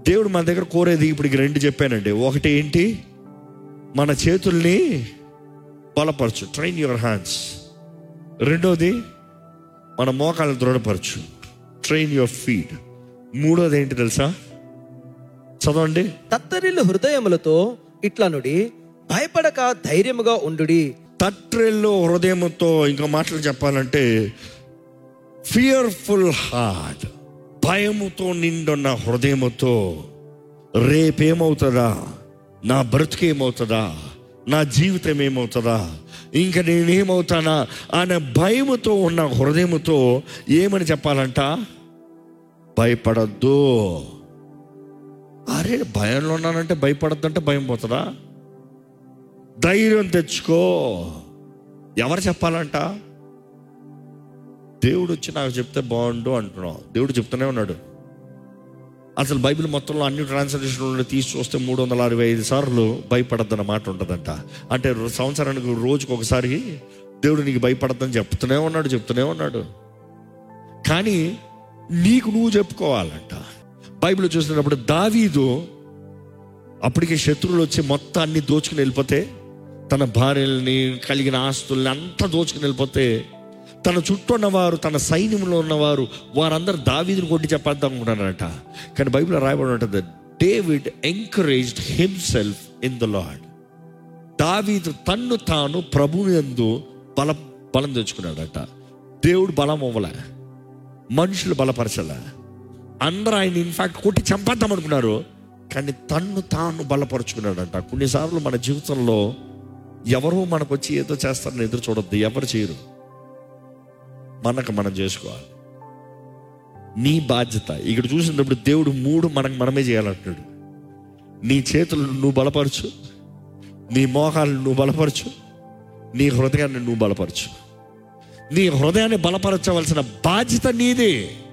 దేవుడు మన దగ్గర కోరేది ఇప్పుడు ఇక రెండు చెప్పానండి ఒకటి ఏంటి మన చేతుల్ని బలపరచు ట్రైన్ యువర్ హ్యాండ్స్ రెండోది మన మోకాలను దృఢపరచు ట్రైన్ యువర్ ఫీట్ మూడోది ఏంటి తెలుసా చదవండి తత్తరిల్లు హృదయములతో ఇట్లనుడి భయపడక ధైర్యముగా ఉండుడి తట్రెల్లో హృదయంతో ఇంకా మాటలు చెప్పాలంటే ఫియర్ఫుల్ హార్ట్ భయముతో నిండున్న హృదయముతో రేపేమవుతుందా నా బ్రతుకేమవుతుందా నా జీవితం ఏమవుతుందా ఇంకా నేనేమవుతానా అనే భయముతో ఉన్న హృదయముతో ఏమని చెప్పాలంట భయపడద్దు అరే భయంలో ఉన్నానంటే భయపడద్దంటే భయం పోతుందా ధైర్యం తెచ్చుకో ఎవరు చెప్పాలంట దేవుడు వచ్చి నాకు చెప్తే బాగుండు అంటున్నావు దేవుడు చెప్తూనే ఉన్నాడు అసలు బైబిల్ మొత్తంలో అన్ని ట్రాన్స్లేషన్లు తీసి చూస్తే మూడు వందల అరవై ఐదు సార్లు భయపడద్దన్న మాట ఉంటుందంట అంటే రో- సంవత్సరానికి రోజుకు ఒకసారి దేవుడు నీకు భయపడద్దని చెప్తూనే ఉన్నాడు చెప్తూనే ఉన్నాడు కానీ నీకు నువ్వు చెప్పుకోవాలంట బైబిల్ చూసినప్పుడు దావీదు అప్పటికే శత్రువులు వచ్చి మొత్తం అన్ని దోచుకుని వెళ్ళిపోతే తన భార్యల్ని కలిగిన ఆస్తుల్ని అంతా దోచుకుని వెళ్ళిపోతే తన చుట్టూ ఉన్నవారు తన సైన్యంలో ఉన్నవారు వారందరూ దావీదుని కొట్టి చెప్పేద్దాం అనుకున్నారంట కానీ బైబిల్ రాయబడి ఉంటుంది David encouraged himself in the Lord దావీదు తన్ను తాను ప్రభువు యందు బల బలం తెచ్చుకున్నాడట దేవుడు బలం అవ్వలే మనుషులు బలపరచలే అందరూ ఆయన ఇన్ఫాక్ట్ కొట్టి చంపేద్దాం అనుకున్నారు కానీ తన్ను తాను బలపరుచుకున్నాడంట కొన్నిసార్లు మన జీవితంలో ఎవరో మనకు వచ్చి ఏదో చేస్తారని ఎదురు చూడొద్దు ఎవరు చేయరు మనకు మనం చేసుకోవాలి నీ బాధ్యత ఇక్కడ చూసినప్పుడు దేవుడు మూడు మనకు మనమే చేయాలంటున్నాడు నీ చేతులు నువ్వు బలపరచు నీ మోకాలను నువ్వు బలపరచు నీ హృదయాన్ని నువ్వు బలపరచు నీ హృదయాన్ని బలపరచవలసిన బాధ్యత నీదే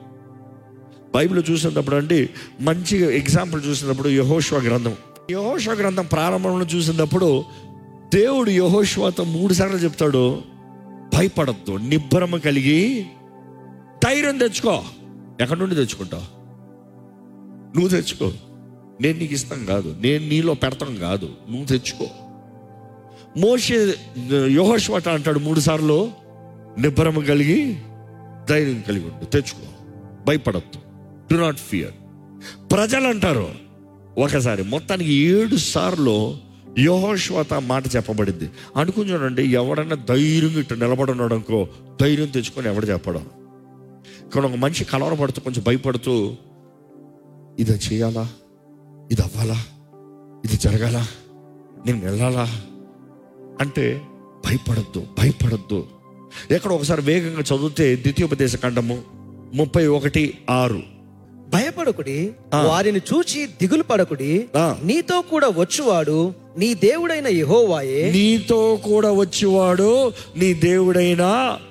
బైబిల్ చూసినప్పుడు అండి మంచి ఎగ్జాంపుల్ చూసినప్పుడు యహోష్వ గ్రంథం యహోష్వ గ్రంథం ప్రారంభంలో చూసినప్పుడు దేవుడు యహోష్వతో మూడు సార్లు చెప్తాడు భయపడద్దు నిబ్బరము కలిగి ధైర్యం తెచ్చుకో ఎక్కడి నుండి తెచ్చుకుంటావు నువ్వు తెచ్చుకో నేను నీకు ఇస్తాం కాదు నేను నీలో పెడతాం కాదు నువ్వు తెచ్చుకో మోషే యోహోష్వట అంటాడు మూడు సార్లు నిబ్బరము కలిగి ధైర్యం కలిగి ఉండు తెచ్చుకో భయపడద్దు డు నాట్ ఫియర్ ప్రజలు అంటారు ఒకసారి మొత్తానికి ఏడు సార్లు యోహోశ్వత మాట చెప్పబడింది అనుకుని చూడండి ఎవడన్నా ధైర్యంగా ఇట్లా నిలబడున్నాడు అనుకో ధైర్యం తెచ్చుకొని ఎవడు చెప్పడం ఇక్కడ ఒక మనిషి కలవరపడుతూ కొంచెం భయపడుతూ ఇది చేయాలా ఇది అవ్వాలా ఇది జరగాల నేను వెళ్ళాలా అంటే భయపడద్దు భయపడద్దు ఎక్కడ ఒకసారి వేగంగా చదివితే ద్వితీయోపదేశ ఖండము ముప్పై ఒకటి ఆరు భయపడకుడి ఆ. వారిని చూచి దిగులు పడకుడి ఆ. నీతో కూడా వచ్చువాడు నీ దేవుడైన యెహోవాయే నీతో కూడా వచ్చేవాడు నీ దేవుడైన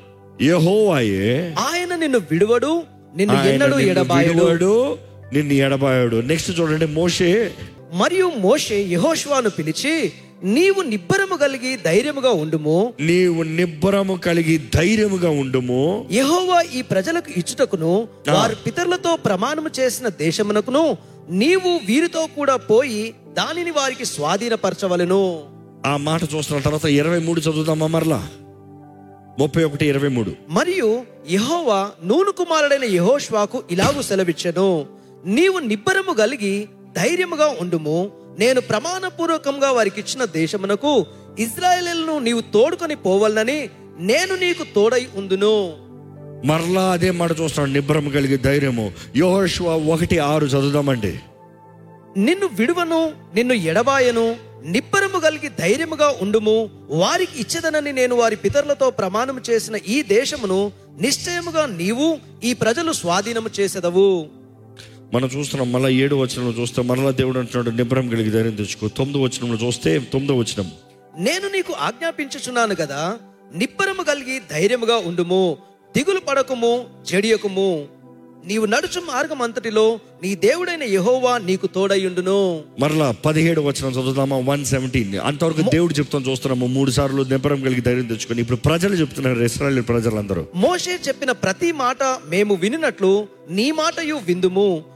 యెహోవాయే ఆయన నిన్ను విడువడు నిన్ను ఆయన ఎన్నడూ నిన్ను ఎడబాయడు విడువడు, నిన్ను ఎడబాయడు నెక్స్ట్ చూడండి మోషే మరియు మోషే యెహోషువాను పిలిచి నీవు నిబ్బరము కలిగి ధైర్యముగా ఉండుము నీవు నిబ్బరము కలిగి ధైర్యముగా ఉండుము యెహోవా ఈ ప్రజలకు ఇచ్చుటకును వారి పితరులతో ప్రమాణము చేసిన దేశమునకును నీవు వీరితో కూడా పోయి దానిని వారికి స్వాధీనపరచవలెను ఆ మాట చూస్తున్న తర్వాత ఇరవై మూడు చదువుదామా మరలా ముప్పై ఒకటి ఇరవై మూడు మరియు యెహోవా నూను కుమారుడైన యెహోష్వాకు ఇలాగు సెలవిచ్చెను నీవు నిబ్బరము కలిగి ధైర్యముగా ఉండుము నేను ప్రమాణపూర్వకంగా వారికి ఇచ్చిన దేశమునకు ఇజ్రాయేలును నీవు తోడుకొని పోవాలని నేను నీకు తోడై ఉందును మరలా అదే మాట చూస్తున్నాడు నిబ్బరం కలిగి ధైర్యము యోహోషువ ఒకటి ఆరు చదువుదామండి నిన్ను విడువను నిన్ను ఎడబాయను నిబ్బరము కలిగి ధైర్యముగా ఉండుము వారికి ఇచ్చేదనని నేను వారి పితరులతో ప్రమాణం చేసిన ఈ దేశమును నిశ్చయముగా నీవు ఈ ప్రజలు స్వాధీనము చేసేదవు మనం చూస్తున్నాం మళ్ళీ ఏడు వచనంలో చూస్తే మరలా దేవుడు అంటున్నాడు నిబ్బరం కలిగి ధైర్యం తెచ్చుకో తొమ్మిది వచనంలో చూస్తే తొమ్మిదో వచనం నేను నీకు ఆజ్ఞాపించుచున్నాను కదా నిబ్బరము కలిగి ధైర్యముగా ఉండుము దిగులు పడకము జడియకుము నీవు నడుచు మార్గం అంతటిలో నీ దేవుడైన యెహోవా నీకు తోడయ్యుండును మరలా పదిహేడు వచనం చదువుదామా వన్ సెవెంటీన్ అంతవరకు దేవుడు చెప్తాం చూస్తున్నాము మూడు సార్లు నిబ్బరం కలిగి ధైర్యం తెచ్చుకొని ఇప్పుడు ప్రజలు చెప్తున్నారు ఇస్రాయల్ ప్రజలందరూ మోషే చెప్పిన ప్రతి మాట మేము వినినట్లు నీ మాటయు విందుము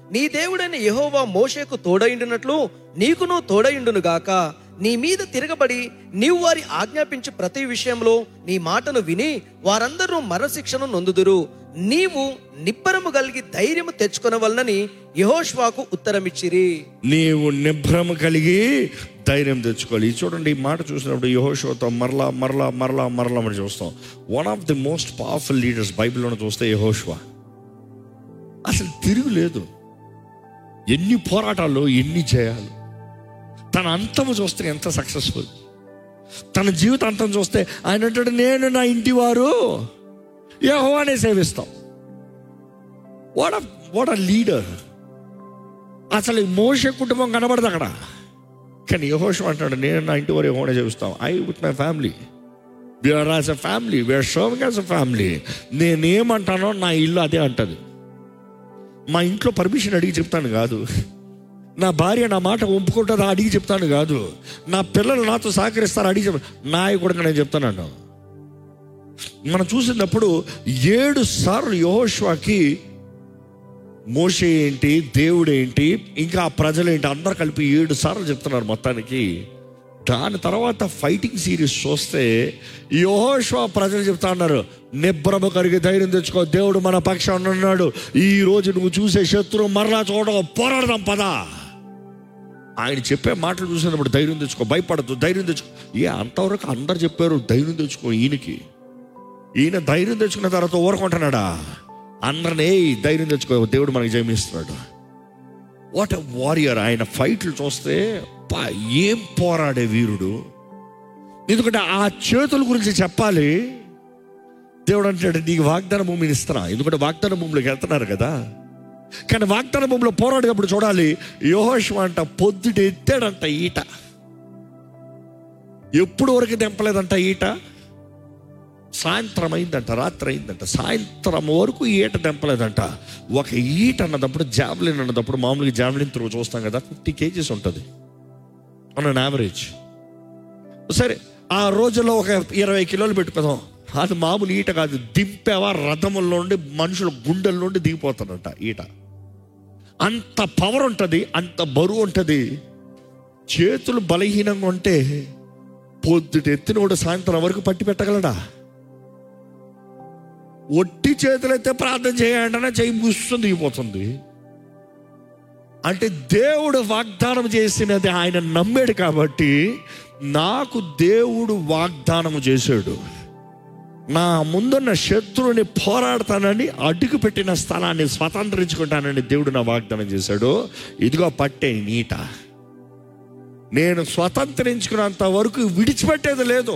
నీ దేవుడైన యెహోవా మోషేకు తోడయిండునట్లు నీకును తోడయిండును గాక నీ మీద తిరగబడి నీవు వారి ఆజ్ఞాపించి ప్రతి విషయంలో నీ మాటను విని వారందరూ మరణశిక్షను నొందుదురు నీవు నిబ్బరము కలిగి ధైర్యము తెచ్చుకొనవలనని యెహోషువాకు ఉత్తరమిచ్చిరి నీవు నిభ్రమ కలిగి ధైర్యం తెచ్చుకోవాలి ఇది చూడండి ఈ మాట చూసినప్పుడు యహోషోతో మరలా మరలా మరలా మరలా మనం చూస్తాం one of the most powerful leaders బైబిల్లోనే చూస్తే యహోష్వా అసలు తిరుగులేదు ఎన్ని పోరాటాలు ఎన్ని జయాలు తన అంతము చూస్తే ఎంత సక్సెస్ఫుల్ తన జీవిత అంతం చూస్తే ఆయన అంటాడు నేను నా ఇంటి వారు యహోవానే సేవిస్తాం వాట్ వాట్ అ లీడర్ అసలు ఈ మోస కుటుంబం కనబడదు అక్కడ కానీ యహోషం అంటాడు నేను నా ఇంటి వారు యహోనే చేస్తాం I with my family we are as a family we are serving as a family నేనేమంటానో నా ఇల్లు అదే అంటది మా ఇంట్లో పర్మిషన్ అడిగి చెప్తాను కాదు నా భార్య నా మాట ఒప్పుకుంటుందా అడిగి చెప్తాను కాదు నా పిల్లలు నాతో సహకరిస్తారు అడిగి చెప్ నాయకుడిగా నేను చెప్తాను మనం చూసినప్పుడు ఏడు సార్లు యహోష్వాకి మోషే ఏంటి దేవుడు ఏంటి ఇంకా ఆ ప్రజలు ఏంటి అందరు కలిపి ఏడు సార్లు చెప్తున్నారు మొత్తానికి దాని తర్వాత ఫైటింగ్ సిరీస్ చూస్తే యోహోష్వా ప్రజలు చెప్తా ఉన్నారు నిబ్రమ కరిగి ధైర్యం తెచ్చుకో దేవుడు మన పక్షాన ఉన్నాడు ఈ రోజు నువ్వు చూసే శత్రువు మరలా చూడడం పోరాడదాం పదా ఆయన చెప్పే మాటలు చూసినప్పుడు ధైర్యం తెచ్చుకో భయపడద్దు ధైర్యం తెచ్చుకో ఏ అంతవరకు అందరు చెప్పారు ధైర్యం తెచ్చుకో ఈయనకి ఈయన ధైర్యం తెచ్చుకున్న తర్వాత ఊరుకుంటున్నాడా అందరినీ "ఏయ్, ధైర్యం తెచ్చుకో దేవుడు మనకి జయమిస్తున్నాడు వాట్ ఎ వారియర్ ఆయన ఫైట్లు చూస్తే పా, ఏం పోరాడే వీరుడు ఎందుకంటే ఆ చేతుల గురించి చెప్పాలి దేవుడు అంటాడు నీకు వాగ్దాన భూమిని ఇస్తున్నా ఎందుకంటే వాగ్దాన భూమిలోకి వెళ్తున్నారు కదా కానీ వాగ్దాన భూమిలో పోరాడేటప్పుడు చూడాలి యోహోష్ అంట పొద్దుట ఎత్తాడంట ఈట ఎప్పుడు వరకు తెంపలేదంట ఈట సాయంత్రం అయిందంట రాత్రి అయిందంట సాయంత్రం వరకు ఈట తెంపలేదంట ఒక ఈట అన్నదప్పుడు జావ్లిన్ అన్నదప్పుడు మామూలుగా జావ్లిన్ త్రూ చూస్తాం కదా ఫిఫ్టీ కేజీస్ ఉంటుంది ఆన్ అన్ యావరేజ్ సరే ఆ రోజుల్లో ఒక ఇరవై కిలోలు పెట్టుకుందాం అది మామూలు ఈట కాదు దింపేవా రథముల నుండి మనుషుల గుండెల నుండి దిగిపోతాడంట ఈట అంత పవర్ ఉంటుంది అంత బరువు ఉంటుంది చేతులు బలహీనంగా ఉంటే పొద్దుట ఎత్తినోడు సాయంత్రం వరకు పట్టి పెట్టగలడా ఒట్టి చేతులైతే ప్రార్థన చేయండి చేయి ముస్తుంది దిగిపోతుంది అంటే దేవుడు వాగ్దానం చేసినది ఆయన నమ్మాడు కాబట్టి నాకు దేవుడు వాగ్దానం చేశాడు నా ముందున్న శత్రువుని పోరాడతానని అడుగు పెట్టిన స్థలాన్ని స్వతంత్రించుకుంటానని దేవుడు నా వాగ్దానం చేశాడు ఇదిగో పట్టే నీట నేను స్వతంత్రించుకున్నంత వరకు విడిచిపెట్టేది లేదు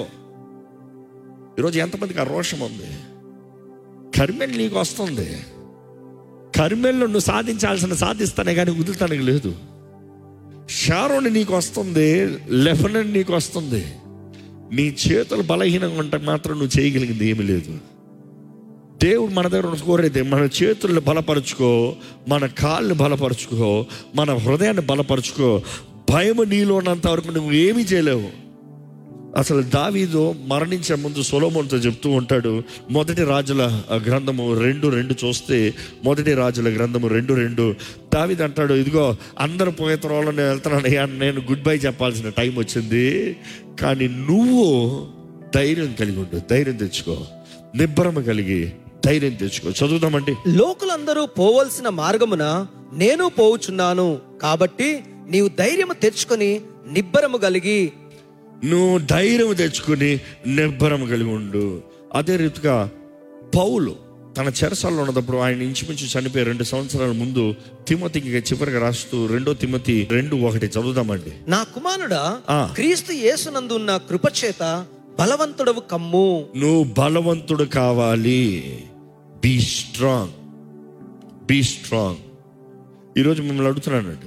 ఈరోజు ఎంతమందికి ఆ రోషం ఉంది కర్మెల్ నీకు వస్తుంది కర్మెల్లో నువ్వు సాధించాల్సిన సాధిస్తానే కానీ వదులుతానికి లేదు షారోని నీకు వస్తుంది లెఫనన్ నీకు వస్తుంది నీ చేతులు బలహీనంగా ఉంటే మాత్రం నువ్వు చేయగలిగింది ఏమీ లేదు దేవుడు మన దగ్గర ఉన్న కోరేది మన చేతులను బలపరుచుకో మన కాళ్ళని బలపరుచుకో మన హృదయాన్ని బలపరుచుకో భయం నీలో ఉన్నంత వరకు నువ్వు ఏమీ చేయలేవు అసలు దావీదు మరణించే ముందు సొలోమోన్తో చెప్తూ ఉంటాడు మొదటి రాజుల గ్రంథము రెండు రెండు చూస్తే మొదటి రాజుల గ్రంథము రెండు రెండు దావీదు అంటాడు ఇదిగో అందరు పోయే త్రోవలో నేను వెళ్తున్నాను అయ్యా నేను గుడ్ బై చెప్పాల్సిన టైం వచ్చింది కానీ నువ్వు ధైర్యం కలిగి ఉండు ధైర్యం తెచ్చుకో నిబ్బరమ కలిగి ధైర్యం తెచ్చుకో చదువుదామండి లోకులందరూ పోవలసిన మార్గమున నేను పోవుచున్నాను కాబట్టి నీవు ధైర్యము తెచ్చుకొని నిబ్బరము కలిగి నువ్వు ధైర్యం తెచ్చుకుని నిర్భరం కలిగి ఉండు అదే రీతిగా పౌలు తన చెరసాల్లో ఉన్నప్పుడు ఆయన ఇంచుమించు చనిపోయి రెండు సంవత్సరాల ముందు తిమతికి చివరిగా రాస్తూ రెండో తిమతి రెండు ఒకటి చదువుదామండి నా కుమారుడా ఆ. క్రీస్తు యేసునందున్న కృపచేత బలవంతుడవు కమ్ము నువ్వు బలవంతుడు కావాలి బీ స్ట్రాంగ్ బీ స్ట్రాంగ్ ఈరోజు మిమ్మల్ని అడుగుతున్నానండి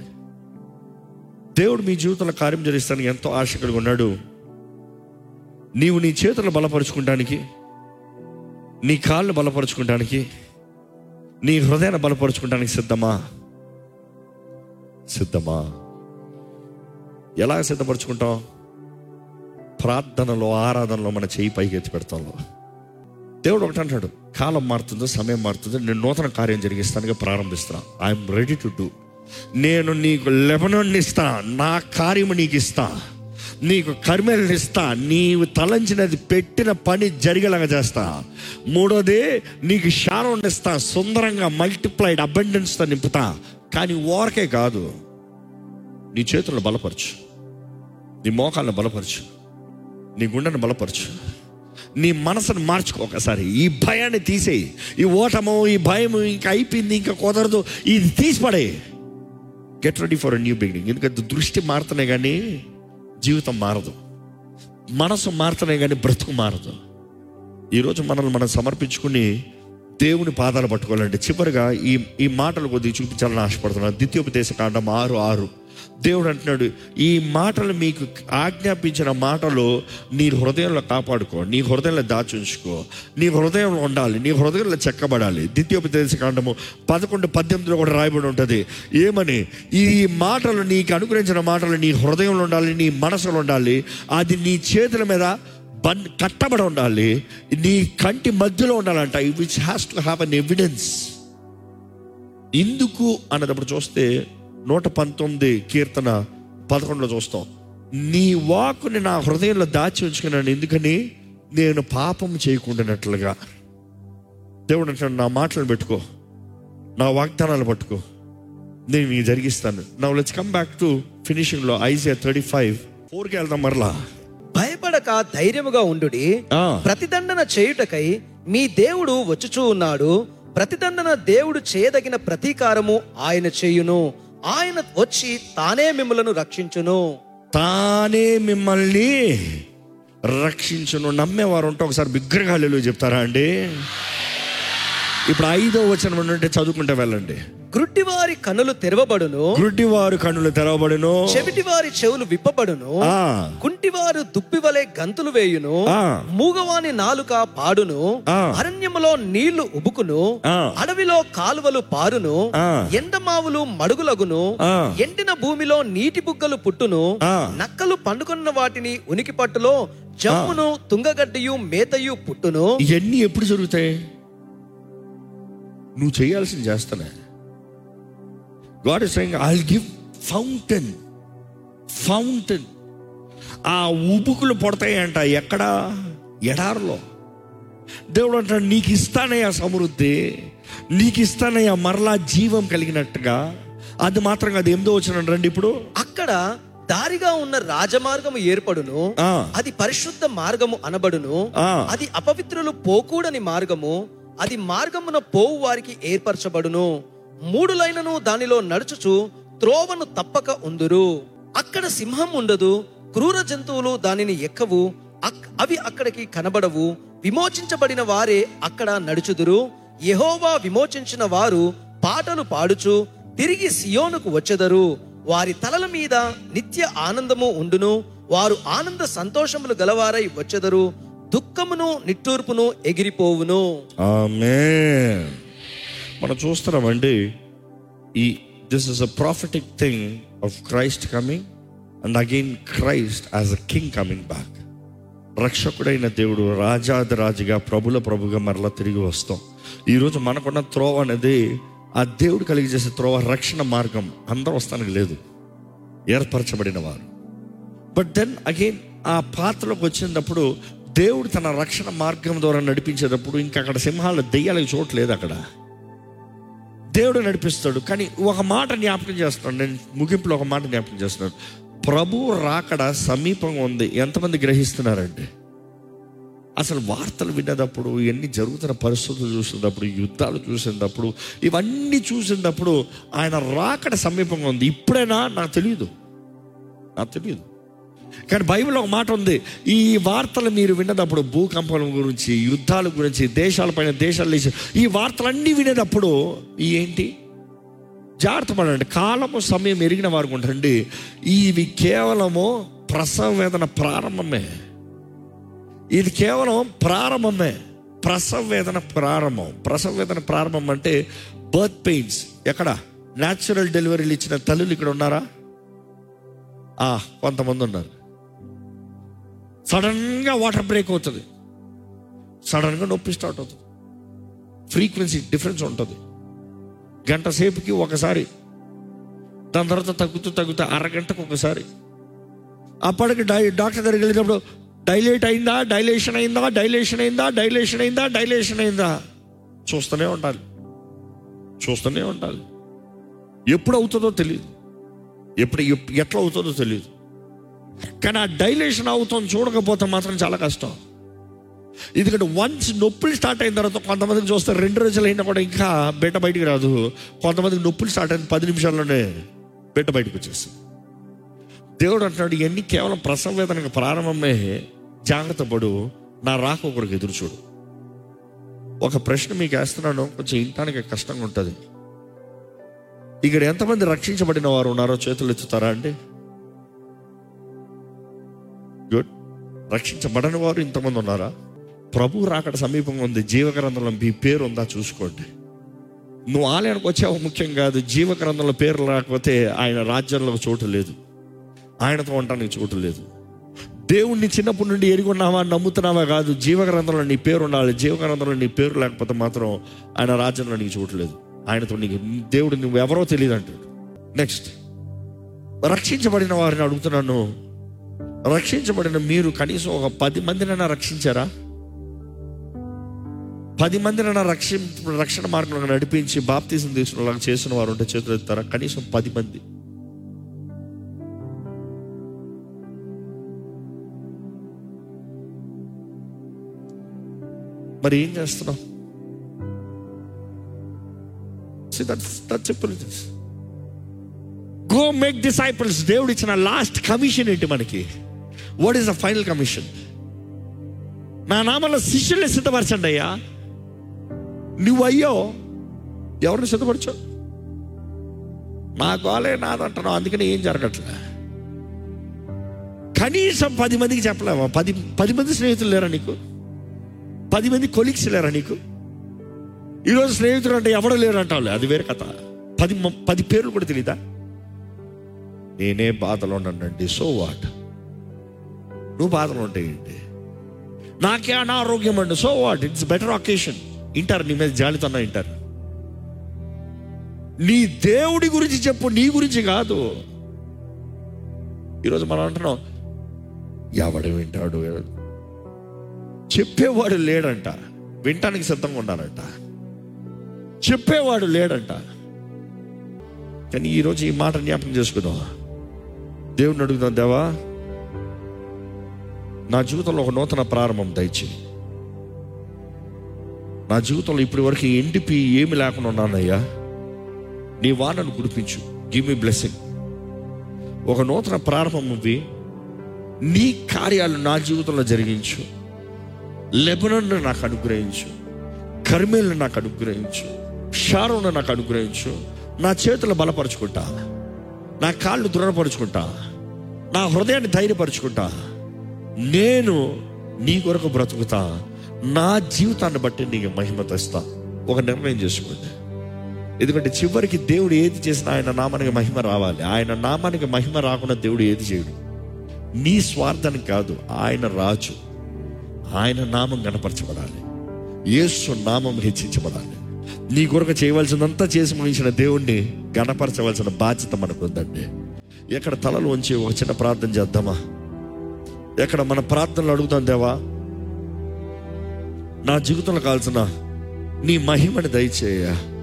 దేవుడు మీ జీవితంలో కార్యం జరిస్తానికి ఎంతో ఆశ కలిగి ఉన్నాడు నీవు నీ చేతులు బలపరుచుకుంటానికి నీ కాళ్ళు బలపరుచుకుంటానికి నీ హృదయాన్ని బలపరుచుకుంటానికి సిద్ధమా సిద్ధమా ఎలా సిద్ధపరచుకుంటాం ప్రార్థనలో ఆరాధనలో మన చేయి పైకి ఎత్తి పెడతాం దేవుడు ఒకటి అంటాడు కాలం మారుతుందో సమయం మారుతుందో నేను నూతన కార్యం జరిగిస్తానుగా ప్రారంభిస్తాను ఐఎమ్ రెడీ టు డూ నేను నీకు లెబనాన్ని ఇస్తా నా కార్యము నీకు ఇస్తా నీకు కర్మేలను ఇస్తా నీవు తలంచినది పెట్టిన పని జరిగేలాగా చేస్తా మూడోది నీకు శానం ఇస్తా సుందరంగా మల్టిప్లైడ్ అబండెన్స్తో నింపుతా కానీ ఓరకే కాదు నీ చేతులను బలపరచు నీ మోకాలను బలపరచు నీ గుండెను బలపరచు నీ మనసును మార్చుకో ఒకసారి ఈ భయాన్ని తీసేయి ఈ ఓటము ఈ భయము ఇంకా అయిపోయింది ఇంకా కుదరదు ఇది తీసిపడే get ready for new beginning ఎందుకంటే దృష్టి మారుతనే కానీ జీవితం మారదు మనసు మారుతనే కానీ బ్రతుకు మారదు ఈరోజు మనల్ని మనం సమర్పించుకుని దేవుని పాదాలు పట్టుకోవాలంటే చివరిగా ఈ ఈ మాటలు కొద్దిగా చూపించాలని ఆశపడుతున్నాను ద్వితీయోపదేశ కాండం ఆరు ఆరు దేవుడు అంటున్నాడు ఈ మాటలు మీకు ఆజ్ఞాపించిన మాటలు నీ హృదయంలో కాపాడుకో నీ హృదయంలో దాచుంచుకో నీ హృదయంలో ఉండాలి నీ హృదయంలో చెక్కబడాలి ద్వితీయోపదేశ కాండము పదకొండు పద్దెనిమిదిలో కూడా రాయబడి ఉంటుంది ఏమని ఈ మాటలు నీకు అనుగ్రహించిన మాటలు నీ హృదయంలో ఉండాలి నీ మనసులో ఉండాలి అది నీ చేతుల మీద బన్ కట్టబడి ఉండాలి నీ కంటి మధ్యలో ఉండాలంట which has to have an evidence ఎందుకు అన్నదప్పుడు చూస్తే నూట పంతొమ్మిది కీర్తన పదకొండులో చూస్తాం నీ వాకుని నా హృదయంలో దాచి ఉంచుకున్నాను ఎందుకని నేను పాపం చేయకుండానట్లుగా దేవుడు అంటాడు నా మాటలు పెట్టుకో నా వాగ్దానాలు పట్టుకో నేను నీకు జరిగిస్తాను నా లెట్స్ కమ్ బ్యాక్ టు ఫినిషింగ్లో ఐజియా థర్టీ ఫైవ్ ఫోర్కి వెళ్దాం మరలా భయపడక ధైర్యముగా ఉండుడి ఆ. ప్రతిదండన చేయుటకై మీ దేవుడు వచ్చుచూ ఉన్నాడు ప్రతిదండన దేవుడు చేయదగిన ప్రతీకారము ఆయన చేయును ఆయన వచ్చి తానే మిమ్మలను రక్షించును తానే మిమ్మల్ని రక్షించును నమ్మేవారు ఉంటే ఒకసారి బిగ్గరగాళ్ళు చెప్తారా అండి ఇప్పుడు ఐదో వచనం ఉంటే చదువుకుంటే వెళ్ళండి గ్రుడ్డివారి కన్నులు తెరవబడును గుడ్డివారు కన్నులు తెరవబడును చెవిటివారి చెవులు విప్పబడును ఆ, కుంటివారు దుప్పివలే గంతులు వేయును ఆ. మూగవాని నాలుక పాడును ఆ. అరణ్యములో నీళ్లు ఉబుకును ఆ. అడవిలో కాలువలు పారును ఆ. ఎండమావులు మడుగులగును ఆ. ఎండిన భూమిలో నీటి బుగ్గలు పుట్టును ఆ. నక్కలు పండుకున్న వాటిని ఉనికి పట్టులో జమ్మును తుంగగడ్డియు మేతయు పుట్టును ఇవన్నీ ఎప్పుడు జరుగుతాయి నువ్వు చేయాల్సింది చేస్తానే God is saying I give fountain fountain ఆ ఉబుకులు పడతాయంట ఎక్కడ ఎడారిలో దేవుడు అంటాడు నీకు ఇస్తానయ్యా సమృద్ధి నీకు ఇస్తానయ్యా మరలా జీవం కలిగినట్టుగా అది మాత్రం అది ఎందో వచ్చిన రండి ఇప్పుడు అక్కడ దారిగా ఉన్న రాజమార్గము ఏర్పడును ఆ. అది పరిశుద్ధ మార్గము అనబడును ఆ. అది అపవిత్రులు పోకూడని మార్గము అది మార్గమున పోవు వారికి ఏర్పరచబడును మూడు లైనను దానిలో నడుచుచు త్రోవను తప్పక ఉందురు అక్కడ సింహం ఉండదు క్రూర జంతువులు దానిని ఎక్కవు అక్- అవి అక్కడికి కనబడవు విమోచించబడిన వారే అక్కడ నడుచుదురు యెహోవా విమోచించిన వారు పాటలు పాడుచు తిరిగి సియోనుకు వచ్చెదరు వారి తలల మీద నిత్య ఆనందము ఉండును వారు ఆనంద సంతోషములు గలవారై వచ్చెదరు దుఃఖమును నిట్టూర్పును ఎగిరిపోవును ఆమె మనం చూస్తున్నామండి ఈ this is a prophetic thing of Christ coming and again Christ as a king coming back రక్షకుడైన దేవుడు రాజాది రాజుగా ప్రభుల ప్రభుగా మరలా తిరిగి వస్తాం ఈరోజు మనకున్న త్రోవ అనేది ఆ దేవుడు కలిగి చేసే త్రోవ రక్షణ మార్గం అందరూ వస్తానికి లేదు ఏర్పరచబడిన వారు బట్ దెన్ అగైన్ ఆ పాత్రలోకి వచ్చినప్పుడు దేవుడు తన రక్షణ మార్గం ద్వారా నడిపించేటప్పుడు ఇంకా అక్కడ సింహాల దెయ్యాలకు చోట్లేదు అక్కడ దేవుడు నడిపిస్తాడు కానీ ఒక మాట జ్ఞాపకం చేస్తున్నాడు నేను ముగింపులో ఒక మాట జ్ఞాపకం చేస్తున్నాను ప్రభు రాకడ సమీపంగా ఉంది ఎంతమంది గ్రహిస్తున్నారండి అసలు వార్తలు వినేటప్పుడు ఇవన్నీ జరుగుతున్న పరిస్థితులు చూసినప్పుడు యుద్ధాలు చూసినప్పుడు ఇవన్నీ చూసినప్పుడు ఆయన రాకడ సమీపంగా ఉంది ఇప్పుడైనా నాకు తెలియదు నాకు తెలియదు కానీ బైబిల్ ఒక మాట ఉంది ఈ వార్తలు మీరు విన్నప్పుడు భూకంపం గురించి యుద్ధాల గురించి దేశాలపైన దేశాలు లేచి ఈ వార్తలన్నీ వినేటప్పుడు ఈ ఏంటి జాగ్రత్త పడండి కాలము సమయం ఎరిగిన వారు ఉంటండి ఇవి కేవలము ప్రసవ వేదన ప్రారంభమే ఇది కేవలం ప్రారంభమే ప్రసవ వేదన ప్రారంభం ప్రసవ వేదన ప్రారంభం అంటే బర్త్ పెయిన్స్ ఎక్కడ న్యాచురల్ డెలివరీలు ఇచ్చిన తల్లులు ఇక్కడ ఉన్నారా ఆ, కొంతమంది ఉన్నారు సడన్గా వాటర్ బ్రేక్ అవుతుంది సడన్గా నొప్పి స్టార్ట్ అవుతుంది ఫ్రీక్వెన్సీ డిఫరెన్స్ ఉంటుంది గంట సేపుకి ఒకసారి దాని తర్వాత తగ్గుతూ తగ్గుతూ అరగంటకు ఒకసారి అప్పటికి డై డాక్టర్ దగ్గరికి వెళ్ళినప్పుడు డైలేట్ అయిందా డైలేషన్ అయిందా డైలేషన్ అయిందా డైలేషన్ అయిందా డైలేషన్ అయిందా చూస్తూనే ఉండాలి చూస్తూనే ఉండాలి ఎప్పుడు అవుతుందో తెలియదు ఎప్పుడు ఎప్- ఎట్లా అవుతుందో తెలియదు కానీ ఆ డైలేషన్ అవుతుంది చూడకపోతే మాత్రం చాలా కష్టం ఎందుకంటే వన్స్ నొప్పులు స్టార్ట్ అయిన తర్వాత కొంతమందికి చూస్తే రెండు రోజులు అయినా కూడా ఇంకా బిడ్డ బయటికి రాదు కొంతమందికి నొప్పులు స్టార్ట్ అయిన పది నిమిషాల్లోనే బిడ్డ బయటకు వచ్చేస్తుంది దేవుడు అంటున్నాడు ఇవన్నీ కేవలం ప్రసవ వేదనకు ప్రారంభమే జాగ్రత్త పడు నా రాక ఒకరికి ఎదురు చూడు ఒక ప్రశ్న మీకు వేస్తున్నాను కొంచెం ఇంటానికి కష్టంగా ఉంటుంది ఇక్కడ ఎంతమంది రక్షించబడిన వారు ఉన్నారో చేతులు ఎత్తుతారా అండి గుడ్ రక్షించబడని వారు ఇంతమంది ఉన్నారా ప్రభు రాకడ సమీపంగా ఉంది జీవగ్రంథంలో మీ పేరు ఉందా చూసుకోండి నువ్వు ఆలయానికి వచ్చావు ముఖ్యం కాదు జీవగ్రంథంలో పేరు రాకపోతే ఆయన రాజ్యంలో చోటు లేదు ఆయనతో ఉండటానికి చోటు లేదు దేవుణ్ణి చిన్నప్పటి నుండి ఎరుగున్నావా నమ్ముతున్నావా కాదు జీవగ్రంథంలో నీ పేరు ఉండాలి జీవగ్రంథంలో నీ పేరు లేకపోతే మాత్రం ఆయన రాజ్యంలో నీకు చోటు లేదు ఆయనతో నీకు దేవుడు నువ్వు ఎవరో తెలియదు అంటాడు నెక్స్ట్ రక్షించబడిన వారిని అడుగుతున్నాను రక్షించబడిన మీరు కనీసం ఒక పది మందినైనా రక్షించారా పది మందినైనా రక్షి రక్షణ మార్గంలో నడిపించి బాప్తీసం తీసుకున్న చేసిన వారు ఉంటే చేతులు ఎత్తారా కనీసం పది మంది మరి ఏం చేస్తున్నాం సింపుల్ గో మేక్ డిసైపుల్స్ దేవుడు ఇచ్చిన లాస్ట్ కమిషన్ ఏంటి మనకి what is the final commission నా నామంలో శిష్యుల్ని సిద్ధపరచండి అయ్యా నువ్వు అయ్యో ఎవరిని సిద్ధపరచు నా గోలే నాదంటున్నావు అందుకని ఏం జరగట్లే కనీసం పది మందికి చెప్పలేవా పది పది మంది స్నేహితులు లేరా నీకు పది మంది కొలీగ్స్ లేరా నీకు ఈరోజు స్నేహితుడు అంటే ఎవడో లేరు అంటావులే అది వేరే కథ పది మ- పది పేర్లు కూడా తెలీదా నేనే బాధలో ఉన్నానండి సో వాట్ నువ్వు బాధలో ఉంటే ఏంటి నాకే అనారోగ్యం అండి so what it's better occasion వింటారు నీ మీద జాలితోన్నా వింటారు నీ దేవుడి గురించి చెప్పు నీ గురించి కాదు ఈరోజు మనం అంటున్నాం ఎవడు వింటాడు చెప్పేవాడు లేడంట వినటానికి సిద్ధంగా ఉన్నారంట చెప్పేవాడు లేడంట కానీ ఈరోజు ఈ మాట జ్ఞాపకం చేసుకుందాం దేవుడిని అడుగుదాం దేవా నా జీవితంలో ఒక నూతన ప్రారంభం దయచేయి నా జీవితంలో ఇప్పటి వరకు ఎండిపి ఏమి లేకుండా ఉన్నానయ్యా నీ వానను కురిపించు గివ్ మీ బ్లెస్సింగ్ ఒక నూతన ప్రారంభం ఇవ్వి నీ కార్యాలు నా జీవితంలో జరిగించు లెబనన్ను నాకు అనుగ్రహించు కర్మేలను నాకు అనుగ్రహించు షారోను నాకు అనుగ్రహించు నా చేతులు బలపరుచుకుంటా నా కాళ్ళు దృఢపరుచుకుంటా నా హృదయాన్ని ధైర్యపరుచుకుంటా నేను నీ కొరకు బ్రతుకుతా నా జీవితాన్ని బట్టి నీకు మహిమ తెస్తా ఒక నిర్ణయం చేసుకోండి ఎందుకంటే చివరికి దేవుడు ఏది చేసినా ఆయన నామానికి మహిమ రావాలి ఆయన నామానికి మహిమ రాకుండా దేవుడు ఏది చేయడు నీ స్వార్థానికి కాదు ఆయన రాజు ఆయన నామం కనపరచబడాలి యేసు నామం హెచ్చించబడాలి నీ కొరకు చేయవలసినంతా చేసి ముగించిన దేవుణ్ణి గణపరచవలసిన బాధ్యత మనకు ఉందండి ఎక్కడ తలలు ఉంచి ఒక చిన్న ప్రార్థన చేద్దామా ఎక్కడ మన ప్రార్థనలు అడుగుతాం దేవా నా జీవితంలో కావాల్సిన నీ మహిమని దయచేయ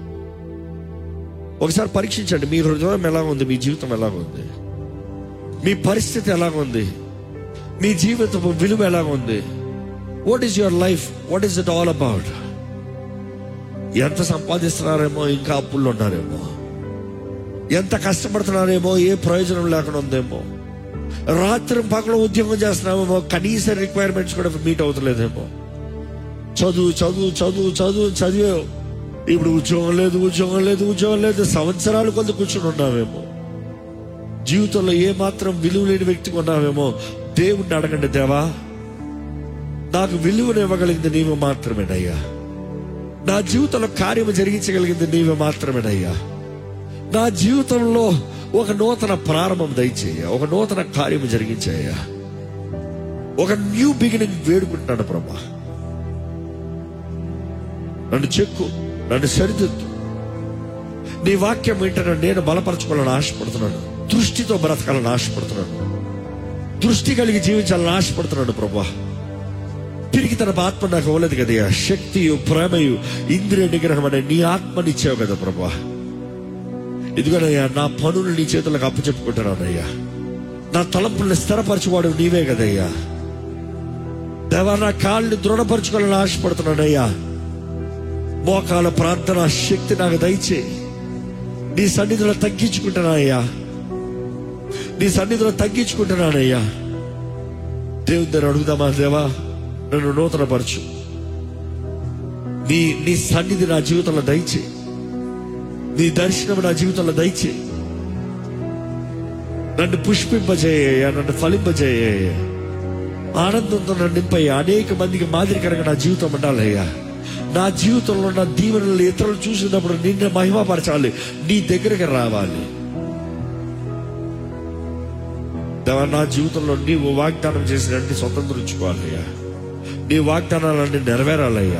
ఒకసారి పరీక్షించండి మీ హృదయం ఎలా ఉంది మీ జీవితం ఎలా ఉంది మీ పరిస్థితి ఎలా ఉంది మీ జీవితపు విలువ ఎలా ఉంది what is your life what is it all about ఎంత సంపాదిస్తున్నారేమో ఇంకా అప్పుల్లో ఉన్నారేమో ఎంత కష్టపడుతున్నారేమో ఏ ప్రయోజనం లేకుండా ఉందేమో రాత్రి పగల ఉద్యోగం చేస్తున్నామేమో కనీస రిక్వైర్మెంట్స్ కూడా మీట్ అవుతలేదేమో చదువు చదువు చదువు చదువు చదివావు ఇప్పుడు ఉద్యోగం లేదు ఉద్యోగం లేదు ఉద్యోగం లేదు సంవత్సరాలు కొంత కూర్చొని ఉన్నామేమో జీవితంలో ఏ మాత్రం విలువ లేని వ్యక్తిగా ఉన్నామేమో దేవుణ్ణి అడగండి దేవా నాకు విలువను ఇవ్వగలిగింది నీవు మాత్రమేనయ్యా నా జీవితంలో కార్యము జరిగించగలిగింది నీవే మాత్రమేనయ్యా నా జీవితంలో ఒక నూతన ప్రారంభం దయచేయ ఒక నూతన కార్యము జరిగించాయ్యా ఒక న్యూ బిగినింగ్ వేడుకుంటున్నాను ప్రభా నన్ను చెక్కు నన్ను సరిదిద్దు నీ వాక్యం వింటున్నా నేను బలపరచుకోవాలని ఆశపడుతున్నాను దృష్టితో బ్రతకాలని ఆశపడుతున్నాను దృష్టి కలిగి జీవించాలని ఆశపడుతున్నాను ప్రభా తిరిగి తన ఆత్మ నాకు ఇవ్వలేదు కదయ్యా శక్తియు ప్రేమయు ఇంద్రియ నిగ్రహం అనే నీ ఆత్మనిచ్చావు కదా ప్రభా ఇదిగోనయ్యా నా పనులు నీ చేతులకు అప్పచెప్పుకుంటున్నానయ్యా నా తలంపుల్ని స్థిరపరచువాడు నీవే కదయ్యా దేవా నా కాళ్ళని దృఢపరచుకోవాలని ఆశపడుతున్నానయ్యా మోకాల ప్రార్థన శక్తి నాకు దయచే నీ సన్నిధిలో తగ్గించుకుంటున్నానయ్యా నీ సన్నిధిలో తగ్గించుకుంటున్నానయ్యా దేవుని దగ్గర అడుగుదామా దేవా నన్ను నూతనపరచు నీ నీ సన్నిధి నా జీవితంలో దయచే నీ దర్శనం నా జీవితంలో దయచే నన్ను పుష్పింపజేయ నన్ను ఫలింపజేయ ఆనందంతో నన్ను నింపయ్యా అనేక మందికి మాదిరికరంగా నా జీవితం ఉండాలయ్యా నా జీవితంలో నా దీవెనలు ఇతరులు చూసినప్పుడు నిన్ను మహిమపరచాలి నీ దగ్గరికి రావాలి దేవా నా జీవితంలో నీవు వాగ్దానం చేసినట్టు స్వతంత్రించుకోవాలయ్యా నీ వాగ్దానాలన్నీ నెరవేరాలయ్యా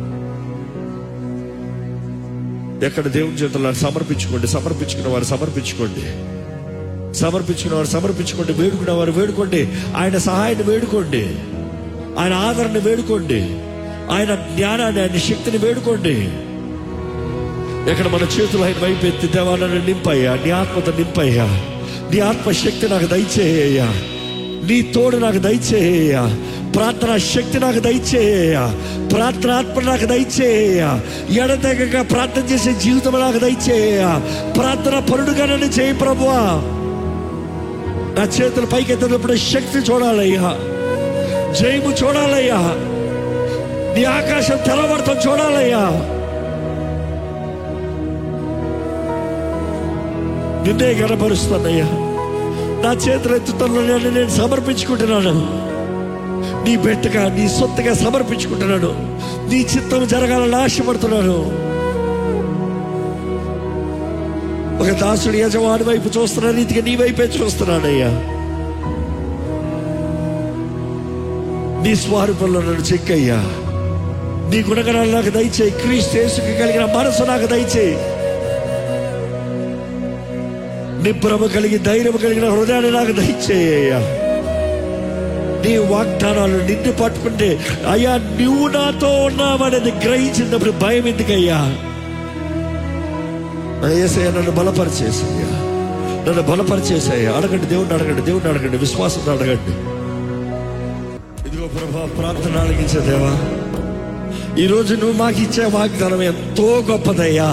ఎక్కడ దేవుని చేతుల్లో సమర్పించుకోండి సమర్పించుకున్న వారు సమర్పించుకోండి సమర్పించుకున్న వారు సమర్పించుకోండి వేడుకున్న వారు వేడుకోండి ఆయన సహాయాన్ని వేడుకోండి ఆయన ఆదరణ వేడుకోండి ఆయన జ్ఞానాన్ని ఆయన శక్తిని వేడుకోండి ఎక్కడ మన చేతులు ఆయన వైపు ఎత్తి దేవాలను నింపయ్యా నీ ఆత్మతో నింపయ్యా నీ ఆత్మ శక్తి నాకు దయచేయ్యా నీ తోడు నాకు దయచేయ్యా ప్రార్థన శక్తి నాకు దయచేయ్యా ప్రార్థన ఆత్మ నాకు దయచేయ్యా ఎడతెగక ప్రార్థన చేసే జీవితం నాకు దయచేయ్యా ప్రార్థన పరుడుగా నన్ను చేయి ప్రభువా నా చేతులు పైకి ఎత్తినప్పుడు శక్తి చూడాలయ్యా జయము చూడాలయ్యా నీ ఆకాశం తెరవడతాం చూడాలయ్యా నిన్నే గనపరుస్తానయ్యా నా చేతులు ఎత్తుతున్నాను నేను సమర్పించుకుంటున్నాను నీ బిడ్డగా నీ సొత్తుగా సమర్పించుకుంటున్నాను నీ చిత్తం జరగాలని ఆశపడుతున్నాను ఒక దాసుడు యజమాని వైపు చూస్తున్న రీతిగా నీ వైపే చూస్తున్నానయ్యా నీ స్వరూపంలో నన్ను చెక్కయ్యా నీ గుణగణాలు నాకు దయచేయి క్రీస్తు యేసుకి కలిగిన మనసు నాకు దయచేయి నిబ్బరము కలిగి ధైర్యం కలిగిన హృదయాన్ని నాకు దయచేయ్యా నీ వాగ్దానాలు నిన్ను పట్టుకుంటే అయ్యా నువ్వు నాతో ఉన్నావనేది గ్రహించినప్పుడు భయం ఎందుకయ్యా ఏసయ్యా నన్ను బలపరిచేసయ్యా నన్ను బలపరిచేసయ్యా అడగండి దేవుడిని అడగండి దేవుడిని అడగండి విశ్వాసం అడగండి ఇదిగో ప్రభా ప్రార్థన అడిగించే దేవా ఈరోజు నువ్వు మాకు ఇచ్చే వాగ్దానం ఎంతో గొప్పదయ్యా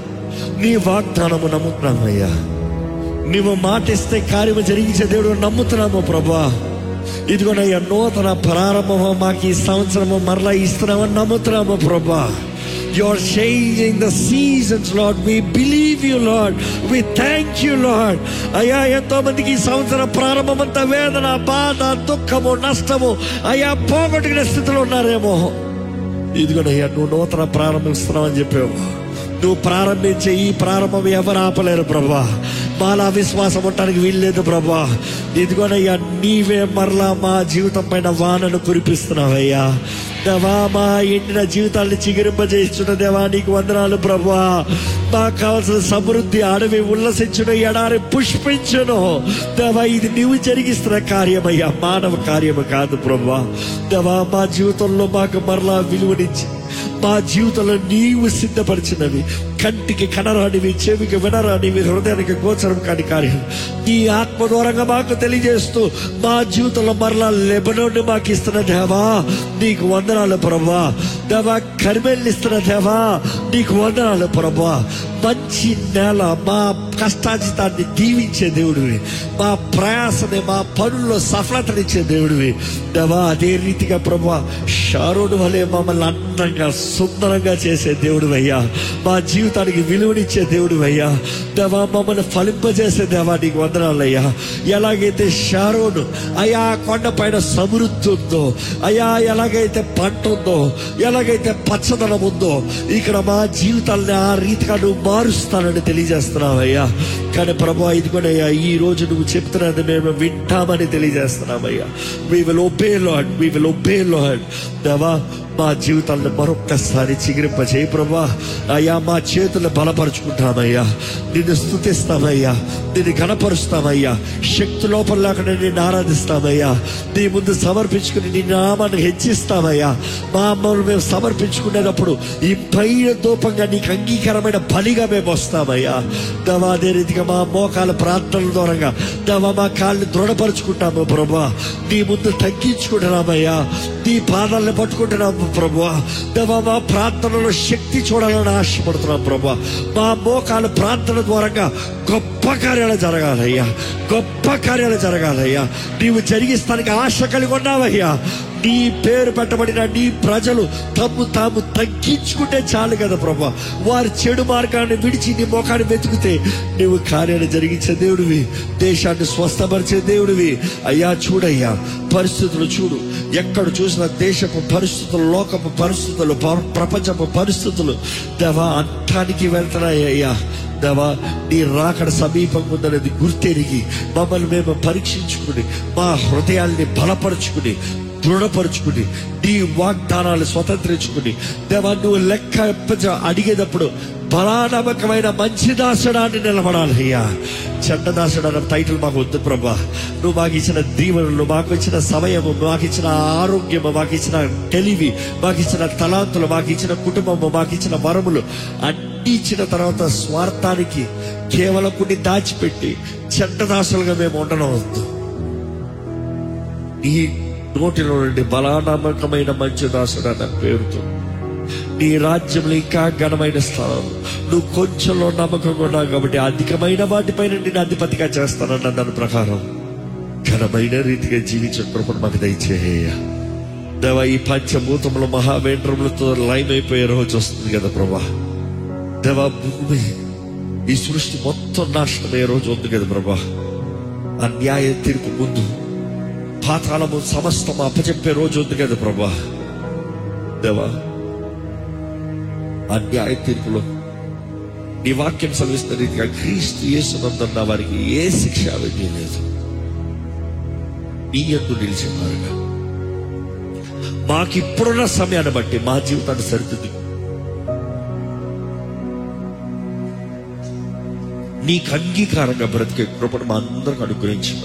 నీ వాగ్దానము నమ్ముతున్నామయ్యా నువ్వు మాటిస్తే కార్యము జరిగించే దేవుడు నమ్ముతున్నాము ప్రభా ఇదిగోనయ్యా నూతన ప్రారంభము మాకు ఈ సంవత్సరము మరలా ఇస్తున్నామని నమ్ముతున్నాము ప్రభా You are changing the seasons, Lord. We believe you, Lord. We thank you, Lord. అయ్యా ఎంతో మందికి ఈ సంవత్సరం ప్రారంభమంతా వేదన బాధ దుఃఖము నష్టము అయ్యా పోగొట్టుకునే స్థితిలో ఉన్నారేమో ఇదిగోనయ్యా నువ్వు నూతన ప్రారంభిస్తున్నావని చెప్పావు నువ్వు ప్రారంభించే ఈ ప్రారంభం ఎవరు ఆపలేరు ప్రభా మాలా విశ్వాసం ఉండడానికి వీల్లేదు ప్రభా ఇదిగోనయ్యా నీవే మరలా మా జీవితం పైన వానను కురిపిస్తున్నావయ్యా దేవా మా ఎండిన జీవితాన్ని చిగురింపజేస్తున్న దేవా నీకు వందనాలు ప్రభా మాకు కావాల్సిన సమృద్ధి అడవి ఉల్లసించును ఎడారి పుష్పించును దేవా ఇది నీవు జరిగిస్తున్న కార్యమయ్యా మానవ కార్యము కాదు ప్రభా దేవా మా జీవితంలో మాకు మరలా విలువనిచ్చి మా జీవితంలో నీవు సిద్ధపరిచినవి కంటికి కనరానివి చెవికి వినరానివి హృదయానికి గోచరం కాని కార్యం నీ ఆత్మ దూరంగా మాకు తెలియజేస్తూ మా జీవితంలో మరలా లెబనోని మాకు ఇస్తున్న దేవా నీకు వందనాలు ప్రభా దేవా కరిమెల్ని ఇస్తున్న దేవా నీకు వందనాలు ప్రభా మంచి నేల మా కష్టాజితాన్ని దీవించే దేవుడివి మా ప్రయాసని మా పనుల్లో సఫలతనిచ్చే దేవుడివి దేవా అదే రీతిగా ప్రభా షారోడు వలె మమ్మల్ని అందంగా సుందరంగా చేసే దేవుడు అయ్యా మా జీవితానికి విలువనిచ్చే దేవుడు అయ్యా దేవా మమ్మల్ని ఫలింపజేసే దేవా నీకు వందనాలయ్యా ఎలాగైతే షారోను అయా కొండ పైన సమృద్ధి ఉందో అయా ఎలాగైతే పంట ఉందో ఎలాగైతే పచ్చదనం ఉందో ఇక్కడ మా జీవితాన్ని ఆ రీతిగా నువ్వు మారుస్తానని తెలియజేస్తున్నావయ్యా కానీ ప్రభా ఇదిగోనయ్యా ఈ రోజు నువ్వు చెప్తున్నది మేము వింటామని తెలియజేస్తున్నామయ్యా we will obey Lord we will obey Lord దేవా మా జీవితాలను మరొక్కసారి చిగిరింప చేయి ప్రభా అయ్యా మా చేతులు బలపరుచుకుంటామయ్యా నిన్ను స్థుతిస్తామయ్యా నిన్ను కనపరుస్తామయ్యా శక్తి లోపల లేకుండా నిన్ను ఆరాధిస్తామయ్యా నీ ముందు సమర్పించుకుని నీ నామాన్ని హెచ్చిస్తామయ్యా మా అమ్మను మేము సమర్పించుకునేటప్పుడు ఈ పైన దూపంగా నీకు అంగీకారమైన బలిగా మేము వస్తామయ్యా దవా అదే రీతిగా మా మోకాల ప్రార్థనల దూరంగా దవా మా కాళ్ళని దృఢపరుచుకుంటాము ప్రభా నీ ముందు తగ్గించుకుంటున్నామయ్యా నీ పాదాలను పట్టుకుంటున్నాము ప్రభా దవా మా ప్రార్థనలో శక్తి చూడాలని ఆశపడుతున్నాం ప్రభా మా మోకాల ప్రార్థన ద్వారంగా గొప్ప కార్యాలు జరగాలయ్యా గొప్ప కార్యాలు జరగాలయ్యా నీవు జరిగిస్తానికి ఆశ కలిగి ఉన్నావయ్యా నీ పేరు పెట్టబడిన నీ ప్రజలు తమ్ము తాము తగ్గించుకుంటే చాలు కదా ప్రభా వారి చెడు మార్గాన్ని విడిచి నీ ముఖాన్ని వెతుకుతే నీవు కార్యాలు జరిగించే దేవుడివి దేశాన్ని స్వస్థపరిచే దేవుడివి అయ్యా చూడయ్యా పరిస్థితులు చూడు ఎక్కడ చూసిన దేశపు పరిస్థితులు లోకపు పరిస్థితులు ప్ర- ప్రపంచపు పరిస్థితులు దేవా అంతానికి వెళ్తున్నాయి అయ్యా దేవా నీ రాకడ సమీపంగా ఉందనేది గుర్తెరిగి మమ్మల్ని మేము పరీక్షించుకుని మా హృదయాల్ని బలపరుచుకుని దృఢపరుచుకుని నీ వాగ్దానాలు స్వతంత్రించుకుని దేవా నువ్వు లెక్క ఎప్ప- అడిగేటప్పుడు బలానమ్మకమైన మంచి దాసడాన్ని నిలబడాలి అయ్యా చెడ్డ దాసుడు అన్న టైటిల్ మాకు వద్దు ప్రభా నువ్వు మాకు ఇచ్చిన దీవెనలు మాకు ఇచ్చిన సమయము మాకు ఇచ్చిన ఆరోగ్యము మాకు ఇచ్చిన తెలివి మాకు ఇచ్చిన తలాంతులు మాకు ఇచ్చిన కుటుంబము మాకు ఇచ్చిన వరములు అన్ని ఇచ్చిన తర్వాత స్వార్థానికి కేవలం కొన్ని దాచిపెట్టి చెడ్డ దాసులుగా మేము ఉండడం వద్దు నీ నోటిలో నుండి బలానమ్మకమైన మంచి దాసుడు అన్న పేరుతో నీ రాజ్యంలో ఇంకా ఘనమైన స్థానం నువ్వు కొంచెంలో నమ్మకంగా ఉన్నావు కాబట్టి అధికమైన వాటిపైన నేను అధిపతిగా చేస్తానన్న దాని ప్రకారం ఘనమైన రీతిగా జీవించిన కృపను మాకు దయచేయ దేవ ఈ పంచభూతములు మహావేంద్రములతో లైన్ అయిపోయే రోజు వస్తుంది కదా ప్రభా దేవ భూమి ఈ సృష్టి మొత్తం నాశనమయ్యే రోజు ఉంది కదా ప్రభా అన్యాయ తీర్పు ముందు పాతాళము సమస్తం అప్పచెప్పే రోజు ఉంది కదా ప్రభా దేవా అన్యాయ తీర్పులో నీ వాక్యం సెలవిస్తున్న రీతిగా క్రీస్తు యేసునందున్న వారికి ఏ శిక్ష విధి లేదు నీ ఎందు నిలిచినారుగా మాకు ఇప్పుడున్న సమయాన్ని బట్టి మా జీవితాన్ని సరిదిద్దు నీకు అంగీకారంగా బ్రతికే కృపను మా అందరికి అనుగ్రహించమని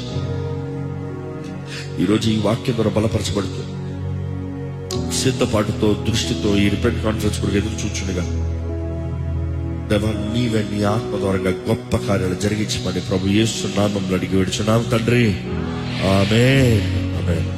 ఈరోజు ఈ వాక్యం ద్వారా బలపరచబడుతుంది సిద్ధపాటుతో దృష్టితో ఈ రిపెంట్ కాన్ఫరెన్స్ కూడా ఎదురు చూచుండగా దేవా నీవే నీ ఆత్మ ద్వారా గొప్ప కార్యాలు జరిగించమని ప్రభు యేసు నామంలో అడిగి విడుచున్నాం తండ్రి ఆమె ఆమె